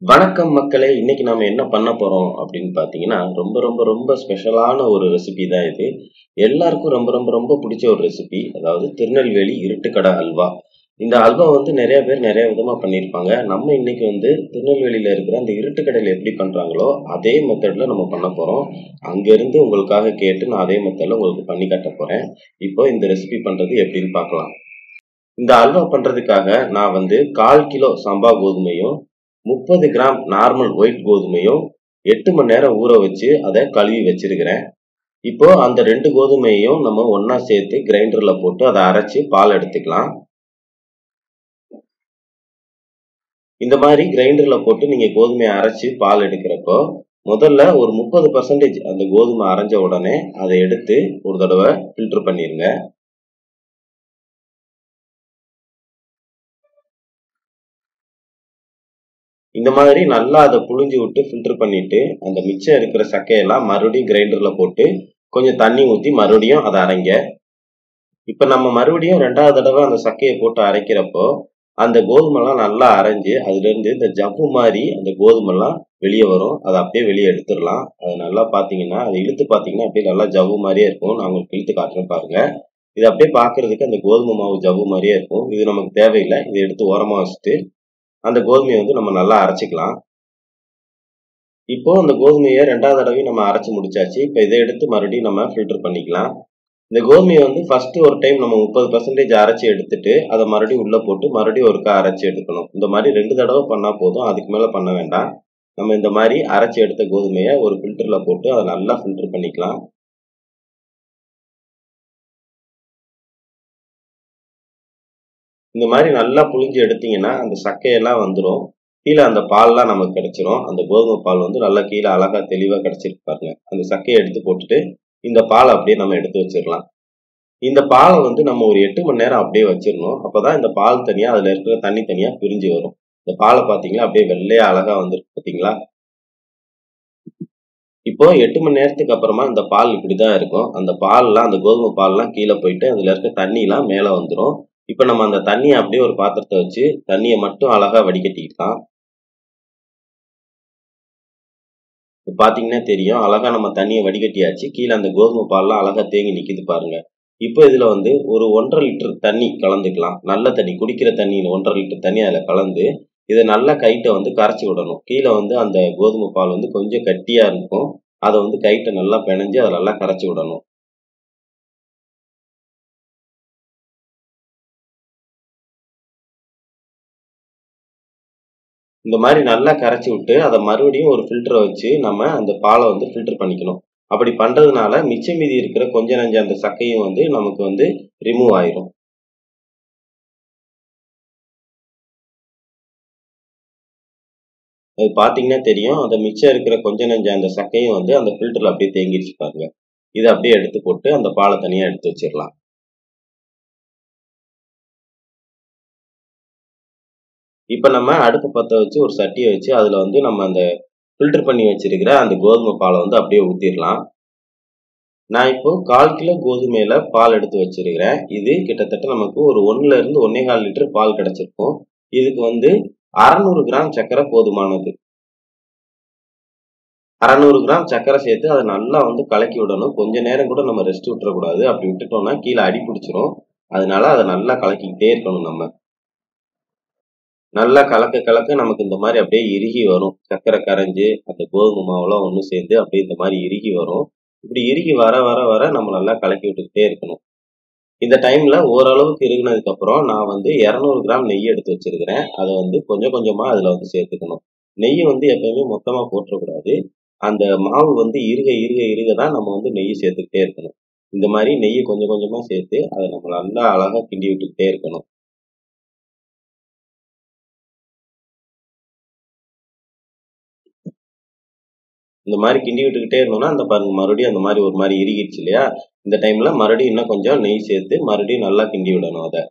வணக்கம் மக்களே! இன்னைக்கு நாம என்ன பண்ண போறோம் அப்படின்னு பார்த்தீங்கன்னா, ரொம்ப ரொம்ப ரொம்ப ஸ்பெஷலான ஒரு ரெசிபி தான் இது. எல்லாருக்கும் ரொம்ப ரொம்ப ரொம்ப புடிச்ச ஒரு ரெசிபி. அதாவது திருநெல்வேலி இருட்டுக்கடை அல்வா. இந்த அல்வா வந்து நெறைய பேர் நெறைய விதமா பண்ணியிருப்பாங்க. நம்ம இன்னைக்கு வந்து திருநெல்வேலியில இருக்கிற அந்த இருட்டுக்கடையில எப்படி பண்றாங்களோ, அதே மெத்தட்ல நம்ம பண்ண போறோம். அங்கருந்து உங்களுக்காக கேட்டு நான் அதே மெத்தட்ல உங்களுக்கு பண்ணி காட்டப் போறேன். இப்போ இந்த ரெசிபி பண்றது எப்படின்னு பார்க்கலாம். இந்த அல்வா பண்றதுக்காக நான் வந்து 1/4 கிலோ சம்பா கோதுமையும், 30 கிராம் நார்மல் ஒயிட் கோதுமையும் 8 மணி நேரம் ஊற வச்சு அத கழுவி வச்சிருக்கிறேன். இப்போ அந்த 2 கோதுமையையும் நம்ம ஒண்ணா சேர்த்து கிரைண்டர்ல போட்டு அத அரைச்சு பால் எடுத்துக்கலாம். இந்த மாரி கிரைண்டர்ல போட்டு நீங்க கோதுமைய அரைச்சு பால் எடுக்கிறப்போ, முதல்ல ஒரு 30% அந்த கோதுமை அரைஞ்ச உடனே அத எடுத்து ஒரு தடவ ஃபில்டர் பண்ணிருங்க. இந்த மாதிரி நல்லா அத புழிஞ்சு விட்டு ஃபில்டர் பண்ணிட்டு, அந்த மிச்சம் இருக்கிற சக்கையெல்லாம் மறுபடியும் கிரைண்டர்ல போட்டு கொஞ்சம் தண்ணி ஊத்தி மறுபடியும் அத அரைங்க. இப்ப நம்ம மறுபடியும் 2வது தடவ அந்த சக்கைய போட்டு அரைக்கிறப்போ, அந்த கோதுமைலாம் நல்லா அரைஞ்சு, அதிலிருந்து இந்த ஜவ்வு மாரி அந்த கோதுமைலாம் வெளிய வரும். அத அப்படியே வெளிய எடுத்துறலாம். அத நல்லா பார்த்தீங்கன்னா, அத இழுத்து பார்த்தீங்கன்னா, அப்படியே நல்லா ஜவ்வு மாரியே இருக்கும். நான் உங்களுக்கு இழுத்து காட்டுறேன் பாருங்க. இது அப்படியே பார்க்கறதுக்கு அந்த கோதுமை மாவு ஜவ்வு மாரியே இருக்கும். இது நமக்கு தேவையில்ல. இத எடுத்து ஓரமா வச்சுட்டு, அந்த கோதுமைய வந்து நம்ம நல்லா அரைச்சுக்கலாம். இப்போ அந்த கோதுமைய 2வது தடவையும் நம்ம அரைச்சு முடிச்சாச்சு. இப்ப இத எடுத்து மறுபடியும் நம்ம ஃபில்டர் பண்ணிக்கலாம். இந்த கோதுமைய வந்து ஃபர்ஸ்ட் ஒரு டைம் நம்ம 30% அரைச்சு எடுத்துட்டு, அத மறுபடியும் உள்ள போட்டு மறுபடியும் ஒருக்கா அரைச்சு எடுக்கணும். இந்த மாரி 2 தடவ பண்ணா போதும். அதுக்கு மேல பண்ண வேண்டாம். நம்ம இந்த மாரி அரைச்சு எடுத்த கோதுமைய ஒரு ஃபில்டர்ல போட்டு அத நல்லா ஃபில்டர் பண்ணிக்கலாம். இந்த மாரி நல்லா புழிஞ்சு எடுத்தீங்கன்னா, அந்த சக்கையெல்லாம் வந்துரும். கீழ அந்த பால்லாம் நமக்கு கிடைச்சிரும். அந்த கோதுமை பால் வந்து நல்லா கீழ அழகா தெளிவா கிடைச்சிருக்கு பாருங்க. அந்த சக்கைய எடுத்து போட்டுட்டு, இந்த பால அப்படியே நம்ம எடுத்து வச்சிரலாம். இந்த பால வந்து நம்ம ஒரு 8 மணி நேரம் அப்படியே வச்சிரணும். அப்பதான் இந்த பால் தனியா, அதுல இருக்கிற தண்ணி தனியா பிரிஞ்சு வரும். இந்த பால பார்த்தீங்களா, அப்படியே வெள்ளையா அழகா வந்திருக்கு பார்த்தீங்களா? இப்போ 8 மணி நேரத்துக்கு அப்புறமா இந்த பால் இப்படிதான் இருக்கும். அந்த பால்லாம் அந்த கோதுமை பால்லாம் கீழ போயிட்டு, அதுல இருக்க தண்ணிலாம் மேல வந்துரும். இப்ப நம்ம அந்த தண்ணிய அப்படியே ஒரு பாத்திரத்த வச்சு, தண்ணிய மட்டும் அழகா வடிகட்டிக்கலாம். இப்ப பார்த்தீங்கன்னா தெரியும். அழகா நம்ம தண்ணிய வடிகட்டியாச்சு. கீழ அந்த கோதுமை பால்லாம் அழகா தேங்கி நிக்குது பாருங்க. இப்போ இதுல வந்து ஒரு 1 1/2 லிட்டர் தண்ணி கலந்துக்கலாம். நல்ல தண்ணி, குடிக்கிற தண்ணி 1 1/2 லிட்டர் தண்ணி அதுல கலந்து, இத நல்லா கைட்ட வந்து கரைச்சு விடணும். கீழ வந்து அந்த கோதுமை பால் வந்து கொஞ்சம் கட்டியா இருக்கும். அத வந்து கைட்ட நல்லா பெனஞ்சு அத நல்லா கரைச்சு விடணும். இந்த மாரி நல்லா கரைச்சு விட்டு, அத மறுபடியும் ஒரு ஃபில்டர வச்சு நம்ம அந்த பால வந்து ஃபில்டர் பண்ணிக்கணும். அப்படி பண்றதுனால மிச்சம் மீதி இருக்கிற கொஞ்ச நெஞ்ச அந்த சக்கையும் வந்து நமக்கு வந்து ரிமூவ் ஆயிரும். அது பார்த்தீங்கன்னா தெரியும். அந்த மிச்சம் இருக்கிற கொஞ்ச நெஞ்ச அந்த சக்கையும் வந்து அந்த ஃபில்டர்ல அப்படியே தேங்கிருச்சு பாருங்க. இத அப்படியே எடுத்து போட்டு, அந்த பால தனியா எடுத்து வச்சிரலாம். இப்ப நம்ம அடுப்பு பத்த வச்சு ஒரு சட்டிய வச்சு, அதுல வந்து நம்ம அந்த ஃபில்டர் பண்ணி வச்சிருக்கிற அந்த கோதுமை பால வந்து அப்படியே ஊத்திரலாம். நான் இப்போ 1/4 கிலோ கோதுமையில பால் எடுத்து வச்சிருக்கிறேன். இது கிட்டத்தட்ட நமக்கு ஒரு 1ல இருந்து 1 1/4 லிட்டர் பால் கிடைச்சிருக்கும். இதுக்கு வந்து 600 கிராம் சர்க்கரை போதுமானது. 600 கிராம் சர்க்கரை சேர்த்து அத நல்லா வந்து கலக்கி விடணும். கொஞ்ச நேரம் கூட நம்ம ரெஸ்ட் விட்டுறக்கூடாது. அப்படி விட்டுட்டோம்னா கீழ அடி பிடிச்சிரும். அதனால அத நல்லா கலக்கிக்கிட்டே இருக்கணும் நம்ம. நல்லா கலக்க கலக்க நமக்கு இந்த மாரி அப்படியே இறுகி வரும். சர்க்கரை கரைஞ்சு, அந்த கோதுமை மாவுலாம் ஒண்ணு சேர்ந்து அப்படியே இந்த மாரி இறுகி வரும். இப்படி இறுகி வர வர வர நம்ம நல்லா கலக்கி விட்டுக்கிட்டே இருக்கணும். இந்த டைம்ல ஓரளவுக்கு இறுகுனதுக்கு அப்புறம் நான் வந்து 200 கிராம் நெய் எடுத்து வச்சிருக்கிறேன். அத வந்து கொஞ்சம் கொஞ்சமா அதுல வந்து சேர்த்துக்கணும். நெய்ய வந்து எப்பவுமே மொத்தமா போட்டுறக்கூடாது. அந்த மாவு வந்து இறுக இறுக இறுக தான் நம்ம வந்து நெய்ய சேர்த்துக்கிட்டே இருக்கணும். இந்த மாரி நெய்ய கொஞ்சம் கொஞ்சமா சேர்த்து, அத நம்ம நல்லா அழகா கிண்டி விட்டுக்கிட்டே இருக்கணும். இந்த மாரி கிண்டி விட்டுக்கிட்டே இருந்தோம்னா, அந்த பாருங்க மறுபடியும் அந்த மாரி ஒரு மாரி இறுகிருச்சு இல்லையா? இந்த டைம்ல மறுபடியும் இன்னும் கொஞ்சம் நெய் சேர்த்து, மறுபடியும் நல்லா கிண்டி விடணும் அத.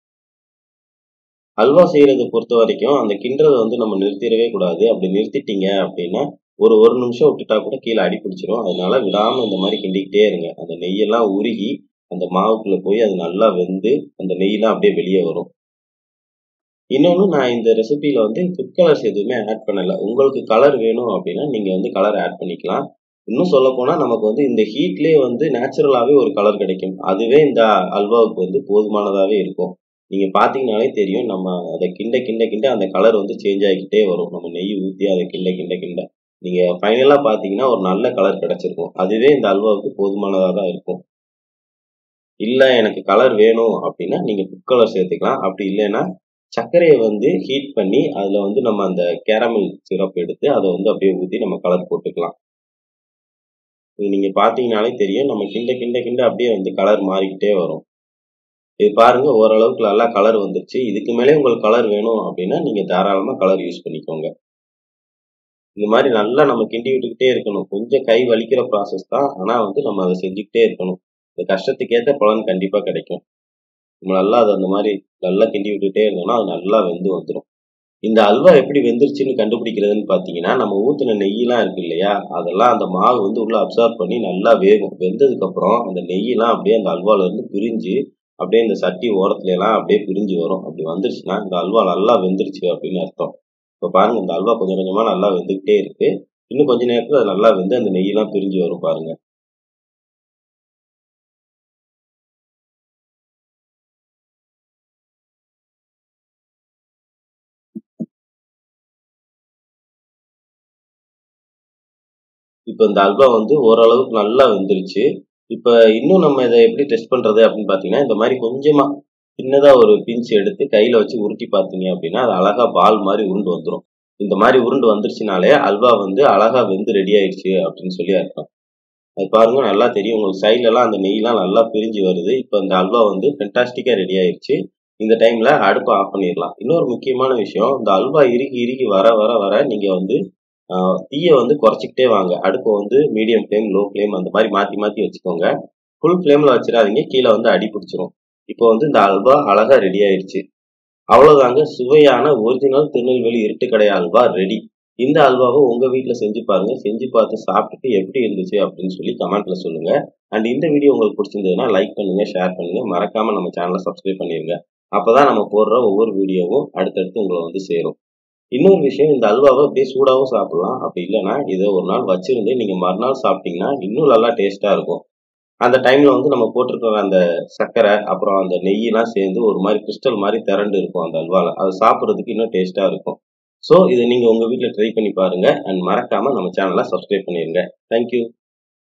அல்வா செய்றத பொறுத்தவரைக்கும், அந்த கிண்டுறத வந்து நம்ம நிறுத்திறவே கூடாது. அப்படி நிறுத்திட்டீங்க அப்படின்னா, ஒரு 1 நிமிஷம் விட்டுட்டா கூட கீழ அடி பிடிச்சிரும். அதனால விடாம இந்த மாரி கிண்டிக்கிட்டே இருங்க. அந்த நெய்யெல்லாம் உருகி, அந்த மாவுக்குள்ள போய் அது நல்லா வெந்து, அந்த நெய்லாம் அப்படியே வெளிய வரும். இன்னொன்னு நான் இந்த ரெசிபியில வந்து ஃபுட் கலர்ஸ் எதுவுமே ஆட் பண்ணல. உங்களுக்கு கலர் வேணும் அப்படின்னா, நீங்க வந்து கலர் ஆட் பண்ணிக்கலாம். இன்னும் சொல்லப்போனா நமக்கு வந்து இந்த ஹீட்லயே வந்து நேச்சுரலாவே ஒரு கலர் கிடைக்கும். அதுவே இந்த அல்வாவுக்கு வந்து போதுமானதாவே இருக்கும். நீங்க பார்த்தீங்கனாலே தெரியும். நம்ம அத கிண்ட கிண்ட கிண்ட அந்த கலர் வந்து சேஞ்ச் ஆகிக்கிட்டே வரும். நம்ம நெய் ஊத்தி அத கிண்ட கிண்ட கிண்ட. நீங்க ஃபைனலா பார்த்தீங்கன்னா, ஒரு நல்ல கலர் கிடைச்சிருக்கும். அதுவே இந்த அல்வாவுக்கு போதுமானதா தான் இருக்கும். இல்ல எனக்கு கலர் வேணும் அப்படின்னா, நீங்க ஃபுட் கலர் சேர்த்துக்கலாம். அப்படி இல்லைன்னா, சர்க்கரைய வந்து ஹீட் பண்ணி, அதுல வந்து நம்ம அந்த கேரமல் சிரப் எடுத்து அத வந்து அப்படியே ஊத்தி நம்ம கலர் போட்டுக்கலாம். இது நீங்க பார்த்தீங்கனாலே தெரியும். நம்ம கிண்ட கிண்ட கிண்ட அப்படியே வந்து கலர் மாறிக்கிட்டே வரும். இது பாருங்க ஓரளவுக்கு நல்லா கலர் வந்துருச்சு. இதுக்கு மேலயும் உங்களுக்கு கலர் வேணும் அப்படின்னா, நீங்க தாராளமா கலர் யூஸ் பண்ணிக்கோங்க. இந்த மாரி நல்லா நம்ம கிண்டி விட்டுக்கிட்டே இருக்கணும். கொஞ்சம் கை வலிக்கிற ப்ராசஸ் தான். ஆனா வந்து நம்ம அத செஞ்சுக்கிட்டே இருக்கணும். இந்த கஷ்டத்துக்கு ஏத்த பலன் கண்டிப்பா கிடைக்கும். நம்ம நல்லா அத அந்த மாரி நல்லா கிண்டி விட்டுட்டே இருந்தோம்னா, அது நல்லா வெந்து வந்துரும். இந்த அல்வா எப்படி வெந்துருச்சுன்னு கண்டுபிடிக்கிறதுன்னு பார்த்தீங்கன்னா, நம்ம ஊத்துன நெய்யெல்லாம் இருக்கு இல்லையா? அதெல்லாம் அந்த மாவு வந்து உள்ள அப்சார்ப் பண்ணி நல்லா வேகும். வெந்ததுக்கப்புறம் அந்த நெய்யெல்லாம் அப்படியே அந்த அல்வால இருந்து பிரிஞ்சு, அப்படியே இந்த சட்டி ஓரத்துல எல்லாம் அப்படியே பிரிஞ்சு வரும். அப்படி வந்துருச்சுன்னா, இந்த அல்வா நல்லா வெந்துருச்சு அப்படின்னு அர்த்தம். இப்ப பாருங்க இந்த அல்வா கொஞ்சம் கொஞ்சமா நல்லா வெந்துகிட்டே இருக்கு. இன்னும் கொஞ்ச நேரத்துல அது நல்லா வெந்து அந்த நெய்யெல்லாம் பிரிஞ்சு வரும் பாருங்க. இப்ப இந்த அல்வா வந்து ஓரளவுக்கு நல்லா வெந்துருச்சு. இப்ப இன்னும் நம்ம இத எப்படி டெஸ்ட் பண்றது அப்படின்னு பார்த்தீங்கன்னா, இந்த மாரி கொஞ்சமா சின்னதா ஒரு பிஞ்ச் எடுத்து கையில வச்சு உருட்டி பார்த்தீங்க அப்படின்னா, அது அழகா பால் மாரி உருண்டு வந்துரும். இந்த மாரி உருண்டு வந்துருச்சுனாலே, அல்வா வந்து அழகா வெந்து ரெடி ஆயிடுச்சு அப்படின்னு சொல்லி அர்த்தம். அது பாருங்க நல்லா தெரியும். உங்களுக்கு சைட்லலாம் அந்த நெய்லாம் நல்லா பிரிஞ்சு வருது. இப்ப இந்த அல்வா வந்து ஃபென்டாஸ்டிக்கா ரெடி ஆயிருச்சு. இந்த டைம்ல அடுப்ப ஆஃப் பண்ணிறலாம். இன்னொரு முக்கியமான விஷயம், இந்த அல்வா இறுகி இறுகி வர வர வர நீங்க வந்து அ தீய வந்து குறைச்சுக்கிட்டே வாங்க. அடுப்ப வந்து மீடியம் ஃப்ளேம், லோ ஃப்ளேம் அந்த மாரி மாத்தி மாத்தி வச்சுக்கோங்க. ஃபுல் ஃப்ளேம்ல வச்சிராதீங்க. கீழ வந்து அடி பிடிச்சிரும். இப்போ வந்து இந்த அல்வா அழகா ரெடி ஆயிருச்சு. அவ்வளோதாங்க சுவையான ஒரிஜினல் திருநெல்வேலி இருட்டுக்கடை அல்வா ரெடி. இந்த அல்வாவ உங்க வீட்ல செஞ்சு பாருங்க. செஞ்சு பார்த்து சாப்பிட்டுட்டு எப்படி இருந்துச்சு அப்படின்னு சொல்லி கமெண்ட்ல சொல்லுங்க. அண்ட் இந்த வீடியோ உங்களுக்கு பிடிச்சிருந்ததுன்னா லைக் பண்ணுங்க, ஷேர் பண்ணுங்க. மறக்காம நம்ம சேனல சப்ஸ்கிரைப் பண்ணிருங்க. அப்பதான் நம்ம போடுற ஒவ்வொரு வீடியோவும் அடுத்தடுத்து உங்கள வந்து சேரும். இன்னொரு விஷயம் இந்த அல்வாவ அப்படியே சூடாவும் சாப்பிடலாம். அப்படி இல்லன்னா, இத ஒரு நாள் வச்சிருந்து நீங்க மறுநாள் சாப்பிட்டீங்கன்னா, இன்னும் நல்லா டேஸ்ட்டா இருக்கும். அந்த டைம்ல வந்து நம்ம போட்டிருக்கிற அந்த சர்க்கரை, அப்புறம் அந்த நெய்யெல்லாம் சேர்ந்து ஒரு மாரி கிறிஸ்டல் மாரி திரண்டு இருக்கும் அந்த அல்வால. அது சாப்பிடுறதுக்கு இன்னும் டேஸ்ட்டா இருக்கும். ஸோ, இத நீங்க உங்க வீட்ல ட்ரை பண்ணி பாருங்க. அண்ட் மறக்காம நம்ம சேனல சப்ஸ்கிரைப் பண்ணிருங்க. Thank you.